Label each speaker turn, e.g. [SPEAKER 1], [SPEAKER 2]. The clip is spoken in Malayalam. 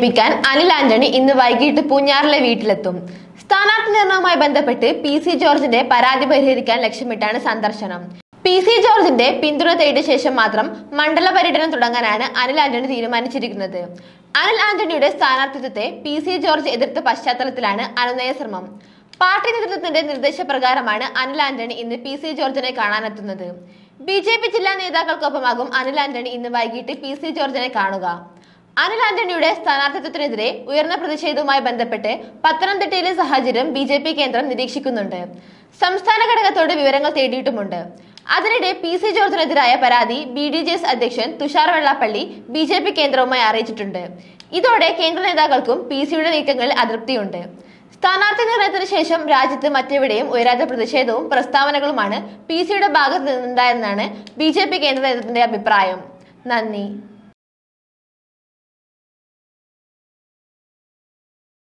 [SPEAKER 1] ലഭിക്കാൻ അനിൽ ആന്റണി ഇന്ന് വൈകിട്ട് പൂഞ്ഞാറിലെ വീട്ടിലെത്തും സ്ഥാനാർത്ഥി നിർണയവുമായി ബന്ധപ്പെട്ട് പി സി ജോർജിന്റെ പരാതി പരിഹരിക്കാൻ ലക്ഷ്യമിട്ടാണ് സന്ദർശനം പി സി ജോർജിന്റെ പിന്തുണ തേടിയ ശേഷം മാത്രം മണ്ഡല പര്യടനം തുടങ്ങാനാണ് അനിൽ ആന്റണി തീരുമാനിച്ചിരിക്കുന്നത് അനിൽ ആന്റണിയുടെ സ്ഥാനാർത്ഥിത്വത്തെ പി സി ജോർജ് എതിർത്ത പശ്ചാത്തലത്തിലാണ് അനുനയ ശ്രമം പാർട്ടി നേതൃത്വത്തിന്റെ നിർദ്ദേശപ്രകാരമാണ് അനിൽ ആന്റണി ഇന്ന് പി സി ജോർജിനെ കാണാനെത്തുന്നത് ബി ജെ പി ജില്ലാ നേതാക്കൾക്കൊപ്പമാകും അനിൽ ആന്റണി ഇന്ന് വൈകിട്ട് പി സി ജോർജിനെ കാണുക അനിൽ ആന്റണിയുടെ സ്ഥാനാർത്ഥിത്വത്തിനെതിരെ ഉയർന്ന പ്രതിഷേധവുമായി ബന്ധപ്പെട്ട് പത്തനംതിട്ടയിലെ സാഹചര്യം ബി ജെ പി കേന്ദ്രം നിരീക്ഷിക്കുന്നുണ്ട് സംസ്ഥാന ഘടകത്തോട് വിവരങ്ങൾ തേടിയിട്ടുമുണ്ട് അതിനിടെ പി സി ജോർജിനെതിരായ പരാതി ബി ഡി ജെ എസ് അധ്യക്ഷൻ Thushar Vellappally B J P കേന്ദ്രവുമായി അറിയിച്ചിട്ടുണ്ട് ഇതോടെ കേന്ദ്ര നേതാക്കൾക്കും പി സിയുടെ നീക്കങ്ങളിൽ അതൃപ്തിയുണ്ട് സ്ഥാനാർത്ഥി നിർണയത്തിന് ശേഷം രാജ്യത്ത് മറ്റെവിടെയും ഉയരാത്ത പ്രതിഷേധവും പ്രസ്താവനകളുമാണ് പി സിയുടെ ഭാഗത്ത് നിന്നുണ്ടായെന്നാണ് ബി ജെ പി കേന്ദ്ര നേതൃത്വത്തിന്റെ അഭിപ്രായം നന്ദി